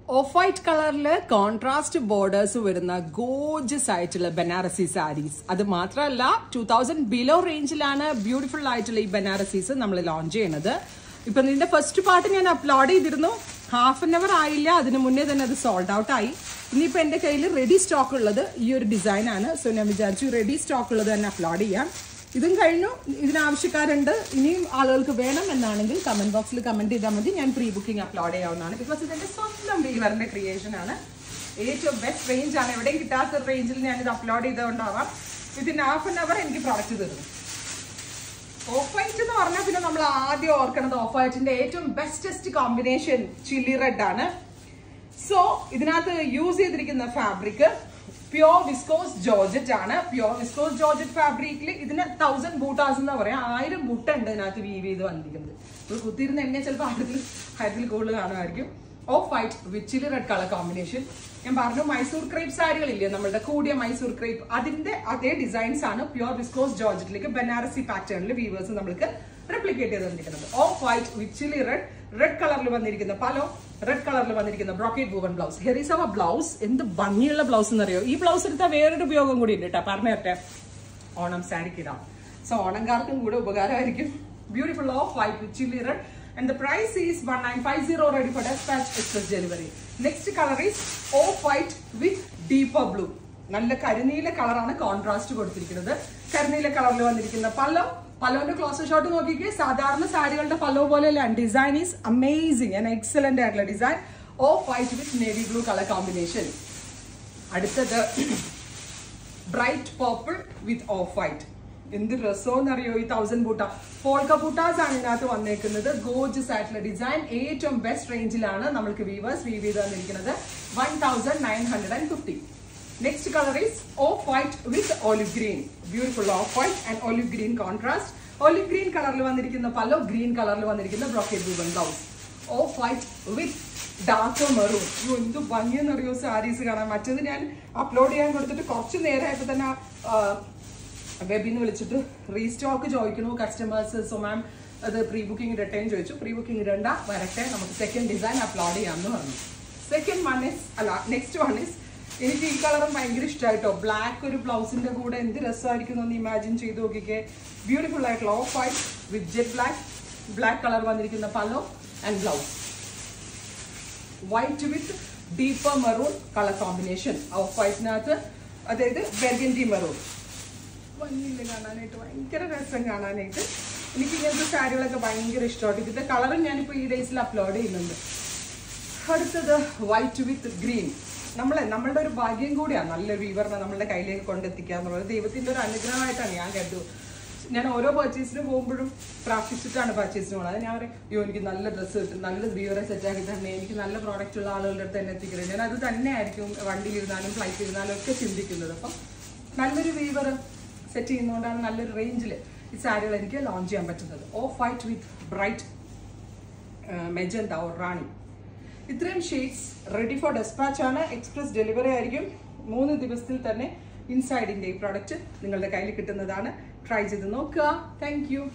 of white കളറിൽ contrast borders വരുന്ന gorgeous ആയിട്ടുള്ള ബനാറസി സാരീസ് അത് മാത്രമല്ല ടൂ തൗസൻഡ് ബിലോ റേഞ്ചിലാണ് ബ്യൂട്ടിഫുൾ ആയിട്ടുള്ള ഈ ബനാറസീസ് നമ്മൾ ലോഞ്ച് ചെയ്യുന്നത് ഇപ്പൊ നിന്റെ ഫസ്റ്റ് പാർട്ട് ഞാൻ അപ്ലോഡ് ചെയ്തിരുന്നു ഹാഫ് ആൻ അവർ ആയില്ല അതിന് മുന്നേ തന്നെ അത് സോൾഡ് ഔട്ട് ആയി ഇനിയിപ്പോൾ എൻ്റെ കയ്യിൽ റെഡി സ്റ്റോക്ക് ഉള്ളത് ഈ ഒരു ഡിസൈൻ ആണ് സോ ഞാൻ വിചാരിച്ചു റെഡി സ്റ്റോക്ക് ഉള്ളത് തന്നെ അപ്ലോഡ് ചെയ്യാം ഇതും കഴിഞ്ഞു ഇതിനാവശ്യക്കാരുണ്ട് ഇനിയും ആളുകൾക്ക് വേണം എന്നാണെങ്കിൽ കമന്റ് ബോക്സിൽ കമന്റ് ചെയ്താൽ മതി ഞാൻ പ്രീ ബുക്കിംഗ് അപ്ലോഡ് ചെയ്യാവുന്നതാണ് ബിക്കോസ് ഇതെന്റെ സ്വന്തം വീവറിന്റെ ക്രിയേഷൻ ആണ് ഏറ്റവും ബെസ്റ്റ് റേഞ്ച് ആണ് എവിടെയും കിട്ടാത്ത റേഞ്ചിൽ ഞാൻ ഇത് അപ്ലോഡ് ചെയ്തുകൊണ്ടാവാം വിത്തിൻ ഹാഫ് ആൻ അവർ എനിക്ക് പ്രോഡക്റ്റ് തരുന്നു ഓഫ് വൈറ്റ് എന്ന് പറഞ്ഞാൽ പിന്നെ നമ്മൾ ആദ്യം ഓർക്കണത് ഓഫ് വൈറ്റിന്റെ ഏറ്റവും ബെസ്റ്റസ്റ്റ് കോമ്പിനേഷൻ ചില്ലി റെഡ് ആണ് സോ ഇതിനകത്ത് യൂസ് ചെയ്തിരിക്കുന്ന ഫാബ്രിക് പ്യോർ വിസ്കോസ് ജോർജറ്റ് ആണ് പ്യോർ വിസ്കോസ് ജോർജറ്റ് ഫാബ്രിക്കിൽ ഇതിന് തൗസൻഡ് ബൂട്ടാസ് എന്ന് പറയാം ആയിരം ബൂട്ട ഉണ്ട് ഇതിനകത്ത് വീവ് ചെയ്ത് വന്നിരിക്കുന്നത് ഇപ്പോൾ കുത്തിയിരുന്ന എന്നെ ചിലപ്പോൾ ആയിരത്തിൽ ആയിരത്തിൽ കൂടുതൽ കാണുമായിരിക്കും off white with chilli red colour combination ഞാൻ പറഞ്ഞു മൈസൂർ ക്രേപ്പ് സാരികളില്ലേ നമ്മളുടെ കൂടിയ മൈസൂർ ക്രേപ്പ് അതിന്റെ അതേ ഡിസൈൻസ് ആണ് പ്യോർ വിസ്കോസ് ജോർജറ്റിലേക്ക് ബനാറസി പാറ്റേണിൽ വീവേഴ്സ് നമ്മൾക്ക് റെപ്ലിക്കേറ്റ് ചെയ്ത് തന്നിരിക്കുന്നത് off white with chilli red red കളറിൽ വന്നിരിക്കുന്ന പലോ റെഡ് കളറിൽ വന്നിരിക്കുന്ന brocade woven blouse here is അവ ബ്ലൗസ് എന്ത് ഭംഗിയുള്ള ബ്ലൗസ് എന്നറിയോ ഈ ബ്ലൗസ് എടുത്താൽ വേറൊരു ഉപയോഗം കൂടി ഉണ്ട് കേട്ടോ പറഞ്ഞു തരട്ടെ ഓണം സാരിക്ക് ഇടാം സോ ഓണംകാർക്കും കൂടെ ഉപകാരമായിരിക്കും beautiful off white with chilli red and the price is one nine five zero ready for despatch express delivery next colour is off white with deeper blue നല്ല കരിനീല കളറാണ് കോൺട്രാസ്റ്റ് കൊടുത്തിരിക്കുന്നത് കരിനീല കളറിൽ വന്നിരിക്കുന്ന പല്ലോ പലോന്റെ ക്ലോസ് ഷോട്ട് നോക്കിക്കേ സാധാരണ സാരികളുടെ പല്ലോ പോലെയല്ല design is amazing and excellent ആയിട്ടുള്ള design off white with navy blue colour combination അടുത്തത് bright purple with off white എന്ത് രസമെന്നറിയോ ഈ തൗസൻഡ് ബൂട്ട പോൾക്ക ബൂട്ടാസ് ആണ് ഇതിനകത്ത് വന്നേക്കുന്നത് ഗോജസ് ആയിട്ടുള്ള ഡിസൈൻ ഏറ്റവും ബെസ്റ്റ് റേഞ്ചിലാണ് നമ്മൾക്ക് വീവേഴ്സ് വീവ് ചെയ്ത് തന്നിരിക്കുന്നത് one thousand nine hundred and fifty next colour is off white with olive green beautiful off white and olive green contrast olive green കളറിൽ വന്നിരിക്കുന്ന പലോ ഗ്രീൻ കളറിൽ വന്നിരിക്കുന്ന brocade woven blouse off white with dark maroon അയ്യോ എന്ത് ഭംഗിയെന്നറിയോ സാരീസ് കാണാൻ മറ്റേത് ഞാൻ upload ചെയ്യാൻ കൊടുത്തിട്ട് കുറച്ച് നേരമായപ്പോൾ തന്നെ വെബിൽ നിന്ന് വിളിച്ചിട്ട് റീസ്റ്റോക്ക് ചോദിക്കണു കസ്റ്റമേഴ്സ് സോ മാം അത് പ്രീ ബുക്കിംഗ് റിട്ടേൺ ചോദിച്ചു പ്രീ ബുക്കിംഗ് ഇടണ്ട വരട്ടെ നമുക്ക് സെക്കൻഡ് ഡിസൈൻ അപ്ലോഡ് ചെയ്യാമെന്ന് പറഞ്ഞു സെക്കൻഡ് വൺ ഇസ് അല്ല നെക്സ്റ്റ് വൺ ഇസ് എനിക്ക് ഈ കളറും ഭയങ്കര ഇഷ്ടമായിട്ടോ ബ്ലാക്ക് ഒരു ബ്ലൗസിന്റെ കൂടെ എന്ത് രസമായിരിക്കും എന്ന് ഇമാജിൻ ചെയ്ത് നോക്കിക്കേ ബ്യൂട്ടിഫുൾ ആയിട്ടുള്ള off white with jet black black colour വന്നിരിക്കുന്ന pallu and blouse white with deeper maroon colour combination off വൈറ്റിനകത്ത് അതായത് ബെർഗൻഡി മെറൂൺ ഭംഗിയില്ല കാണാനായിട്ട് ഭയങ്കര രസം കാണാനായിട്ട് എനിക്ക് ഇങ്ങനത്തെ സാരികളൊക്കെ ഭയങ്കര ഇഷ്ടമാണ് ഇതിന്റെ കളറും ഞാനിപ്പോൾ ഈ ഡേയ്സിൽ അപ്ലോഡ് ചെയ്യുന്നുണ്ട് അടുത്തത് വൈറ്റ് വിത്ത് ഗ്രീൻ നമ്മളെ നമ്മളുടെ ഒരു ഭാഗ്യം കൂടിയാണ് നല്ല വീവറിനെ നമ്മളുടെ കയ്യിലേക്ക് കൊണ്ടെത്തിക്കുക എന്നുള്ളത് ദൈവത്തിന്റെ ഒരു അനുഗ്രഹമായിട്ടാണ് ഞാൻ കരുതു ഞാൻ ഓരോ പർച്ചേസിന് പോകുമ്പോഴും പ്രാർത്ഥിച്ചിട്ടാണ് പർച്ചേസിന് പോകുന്നത് അത് ഞാൻ പറയും അയ്യോ എനിക്ക് നല്ല ഡ്രസ്സ് കിട്ടും നല്ല വീവറെ സെറ്റാക്കി തന്നെ എനിക്ക് നല്ല പ്രോഡക്റ്റ് ഉള്ള ആളുകളുടെ അടുത്ത് തന്നെ എത്തിക്കുന്നത് ഞാൻ അത് തന്നെ ആയിരിക്കും വണ്ടിയിലിരുന്നാലും ഫ്ലൈറ്റിൽ ഇരുന്നാലും ഒക്കെ ചിന്തിക്കുന്നത് അപ്പം നല്ലൊരു വീവർ സെറ്റ് ചെയ്യുന്നതുകൊണ്ടാണ് നല്ലൊരു റേഞ്ചിൽ ഈ സാരികൾ എനിക്ക് ലോഞ്ച് ചെയ്യാൻ പറ്റുന്നത് off white with bright magenta or rani ഇത്രയും ഷെയ്ഡ്സ് റെഡി ഫോർ ഡെസ്പാച്ച് ആണ് എക്സ്പ്രസ് ഡെലിവറി ആയിരിക്കും മൂന്ന് ദിവസത്തിൽ തന്നെ ഇൻസൈഡിന്റെ ഈ പ്രോഡക്റ്റ് നിങ്ങളുടെ കയ്യിൽ കിട്ടുന്നതാണ് ട്രൈ ചെയ്ത് നോക്കുക താങ്ക്